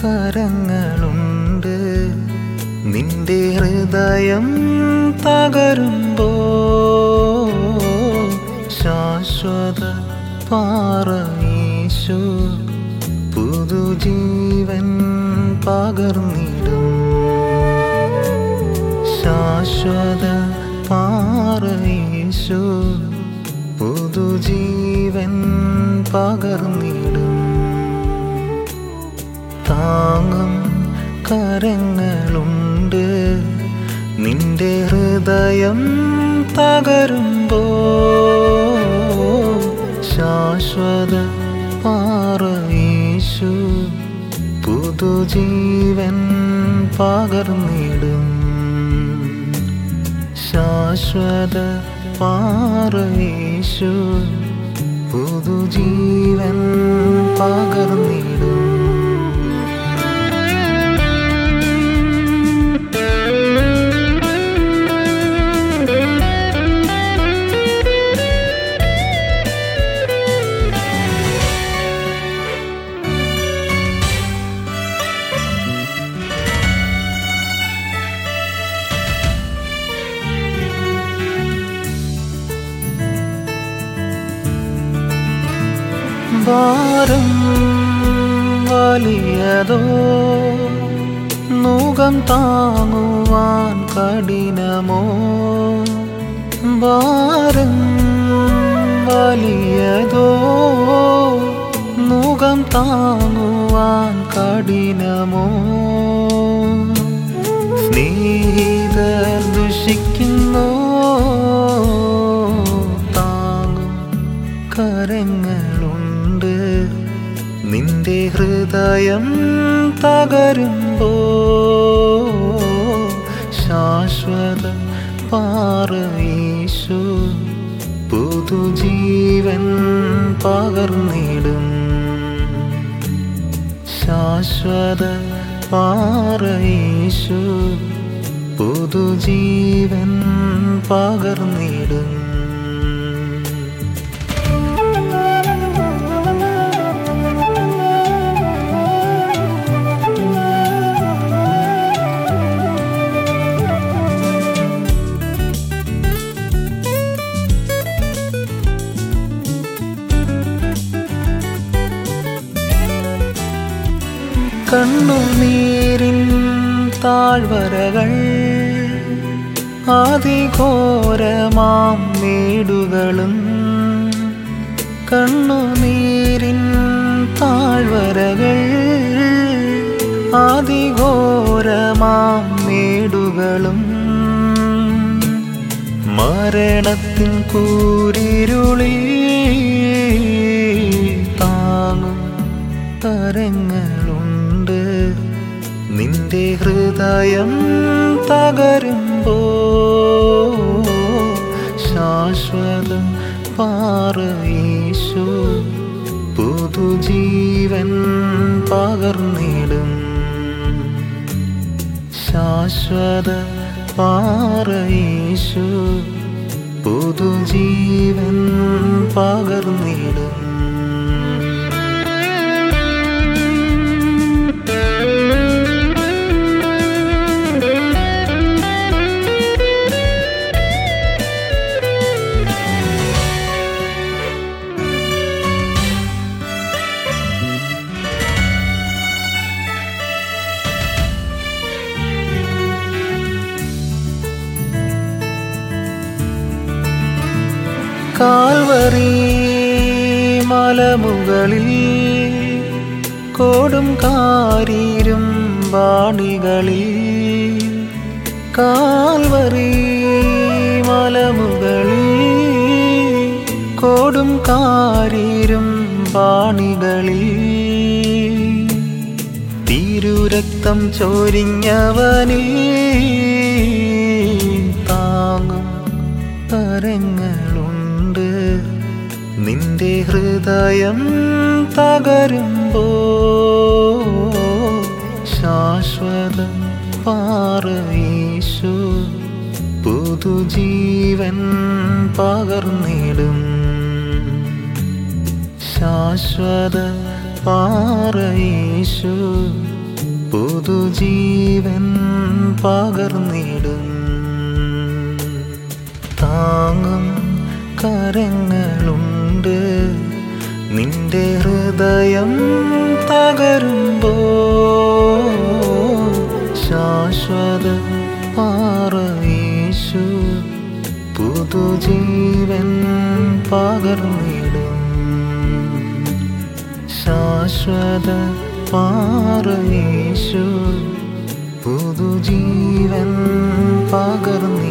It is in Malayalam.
കരങ്ങളുണ്ട് നിന്റെ ഹൃദയം തകരുമ്പോ ശാശ്വത പാറയേശു പുതുജീവൻ പകർന്നിടും ശാശ്വത പാറയേശു പുതുജീവൻ പകർന്നിടും താങ്ങും കരങ്ങളുണ്ട് നിന്റെ ഹൃദയം തകരുമ്പോ ശാശ്വത പാറയേശു പുതുജീവൻ പകർന്നിടും ശാശ്വത പാറയേശു പുതുജീവൻ പകർന്നിടും ഭാരം വലിയതോ മുഖം താങ്ങുവാൻ കഠിനമോ ഭാരം വലിയതോ മുഖം താങ്ങുവാൻ കഠിനമോ സ്നേഹിതർ ദുഷിക്കുന്നോ താങ്ങും കരങ്ങളുണ്ട് നിന്റെ ഹൃദയം തകരുമ്പോ ശാശ്വത പാറയേശു പുതുജീവൻ പകർന്നിടും ശാശ്വത പാറയേശു പുതുജീവൻ പകർന്നിടും കണ്ണുനീരിൻ താഴ്വരകൾ ആദിഘോരമാം മേടുകളും കണ്ണുനീരിൻ താഴ്വരകൾ ആദിഘോരമാം മേടുകളും മരണത്തിൻ കൂരിരുളിൽ താങ്ങും തരങ്ങളുണ്ട് നിന്റെ ഹൃദയം തകരുമ്പോ ശാശ്വത പാറയേശു പുതുജീവൻ പകർന്നിടും ശാശ്വത പാറയേശു പുതുജീവൻ പകർന്നിടും കാൽവറി മലമുകളിൽ കോടും കാരീരും വാണികളിൽ കാൽവറി മലമുകളിൽ കോടും കാരീരും വാണികളിൽ തിരുരക്തം ചോരിഞ്ഞവനിൽ താങ്ങും തരങ്ങളുണ്ട് നിന്റെ ഹൃദയം തകരുമ്പോ ശാശ്വത പാറയേശു പുതുജീവൻ പകർന്നിടും ശാശ്വത പാറയേശു പുതുജീവൻ പകർന്നിടും താങ്ങും കരങ്ങളുണ്ട് നിന്റെ ഹൃദയം തകരുമ്പോ ശാശ്വത പാറയേശു പുതുജീവൻ പകർന്നിടും ശാശ്വത പാറയേശു പുതുജീവൻ പകർന്നിടും